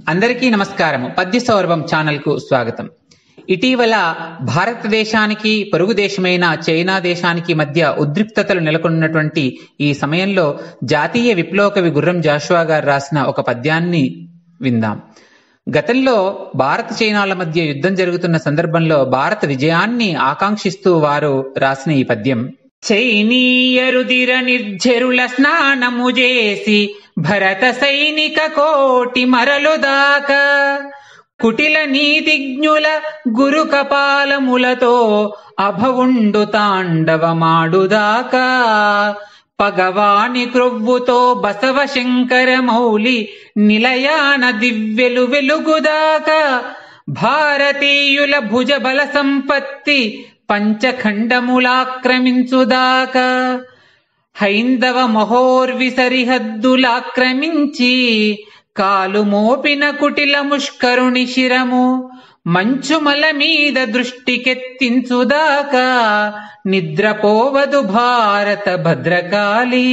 అందరికీ నమస్కారము పద్య సౌరభం ఛానల్ కు స్వాగతం ఇటీవల భారతదేశానికి పొరుగు దేశమైన చైనా దేశానికి మధ్య ఉద్రిక్తతలు నెలకొన్నటువంటి ఈ సమయంలో జాతీయ విప్లవ కవి గుర్రం జాషువా గారు రాసిన ఒక పద్యాన్ని విందాం గతంలో భారత చైనాల మధ్య యుద్ధం జరుగుతున్న సందర్భంలో భారత విజయాన్ని ఆకాంక్షిస్తూ వారు రాసిన ఈ పద్యం చైనీయరుదిర నిర్జరుల స్నానము చేసి భరత సైనిక కోటి మరలు దాకా కుటిల నీతిజ్ఞుల గురు కపాలములతో అభవుండు తాండవమాడుదాకా పగవాని క్రొవ్వుతో బసవ శంకర మౌలి నిలయాన దివ్యలు వెలుగుదాకా భారతీయుల భుజబల సంపత్తి పంచఖండములాక్రమించుదాకా హైందవ మహోర్వి సరిహద్దులాక్రమించి కాలు మోపిన కుటిల ముష్కరుని శిరము మంచుమల మీద దృష్టికెత్తించుదాకా నిద్రపోవదు భారత భద్రకాళి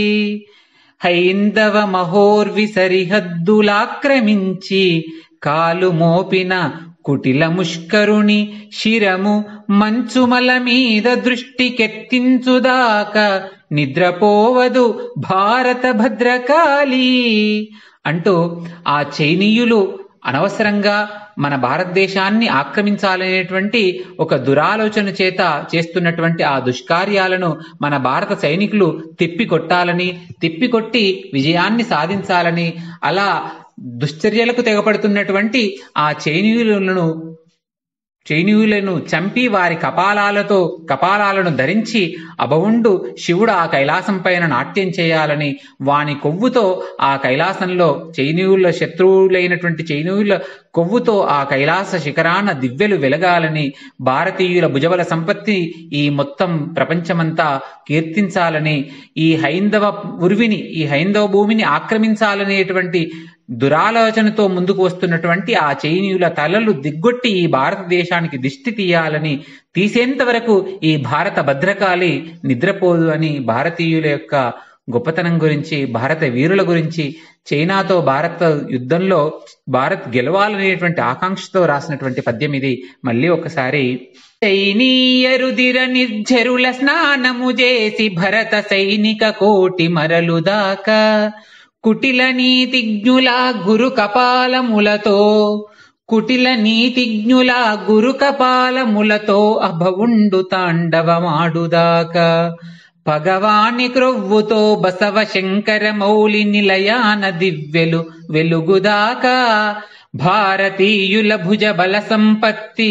హైందవ మహోర్వి సరిహద్దులాక్రమించి కాలు మోపిన కుటిల ముష్కరుని శిరము మంచుమల మీద దృష్టికెత్తించుదాకా నిద్రపోవదు భారత భద్రకాళి అంటూ ఆ చైనీయులు అనవసరంగా మన భారతదేశాన్ని ఆక్రమించాలనేటువంటి ఒక దురాలోచన చేత చేస్తున్నటువంటి ఆ దుష్కార్యాలను మన భారత సైనికులు తిప్పికొట్టాలని తిప్పికొట్టి విజయాన్ని సాధించాలని అలా దుశ్చర్యలకు తెగపడుతున్నటువంటి ఆ చైనీయులను చైనీయులను చంపి వారి కపాలాలతో కపాలాలను ధరించి అభవుండు శివుడు ఆ కైలాసం పైన నాట్యం చేయాలని వాని కొవ్వుతో ఆ కైలాసంలో చైనీయుల శత్రువులైనటువంటి చైనీయుల కొవ్వుతో ఆ కైలాస శిఖరాన దివ్యలు వెలగాలని భారతీయుల భుజబల సంపత్తి ఈ మొత్తం ప్రపంచమంతా కీర్తించాలని ఈ హైందవ ఉర్విని ఈ హైందవ భూమిని ఆక్రమించాలనేటువంటి దురాలోచనతో ముందుకు వస్తున్నటువంటి ఆ చైనీయుల తలలు దిగ్గొట్టి ఈ భారతదేశానికి దిష్టి తీయాలని తీసేంత వరకు ఈ భారత భద్రకాళి నిద్రపోదు అని భారతీయుల యొక్క గొప్పతనం గురించి భారత వీరుల గురించి చైనాతో భారత యుద్ధంలో భారత్ గెలవాలనేటువంటి ఆకాంక్షతో రాసినటువంటి పద్యం ఇది మళ్ళీ ఒకసారి చైనీయరుదిర నిర్జరుల స్నానము చేసి భరత సైనిక కోటి మరలు దాకా కుటిల నీతిజ్ఞుల గురు కపాలములతో కుటిల నీతిజ్ఞుల గురు కపాలములతో అభవుండు తాండవమాడుదాకా పగవాని క్రొవ్వుతో బసవ శంకర మౌలి నిలయాన దివ్యలు వెలుగుదాకా భారతీయుల భుజ బల సంపత్తి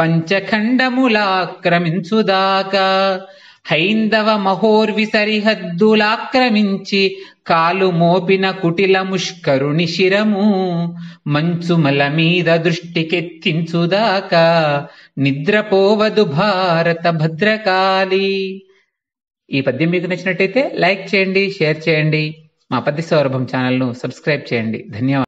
పంచఖండములాక్రమించుదాకా హైందవ మహోర్వి సరిహద్దులాక్రమించి కాలు మోపిన కుటిల ముష్కరుని శిరము మంచుమల మీద దృష్టికెత్తించుదాకా నిద్రపోవదు భారత భద్రకాళి ఈ పద్యం మీకు నచ్చినట్టయితే లైక్ చేయండి షేర్ చేయండి మా పద్య సౌరభం ఛానల్ను సబ్స్క్రైబ్ చేయండి ధన్యవాదాలు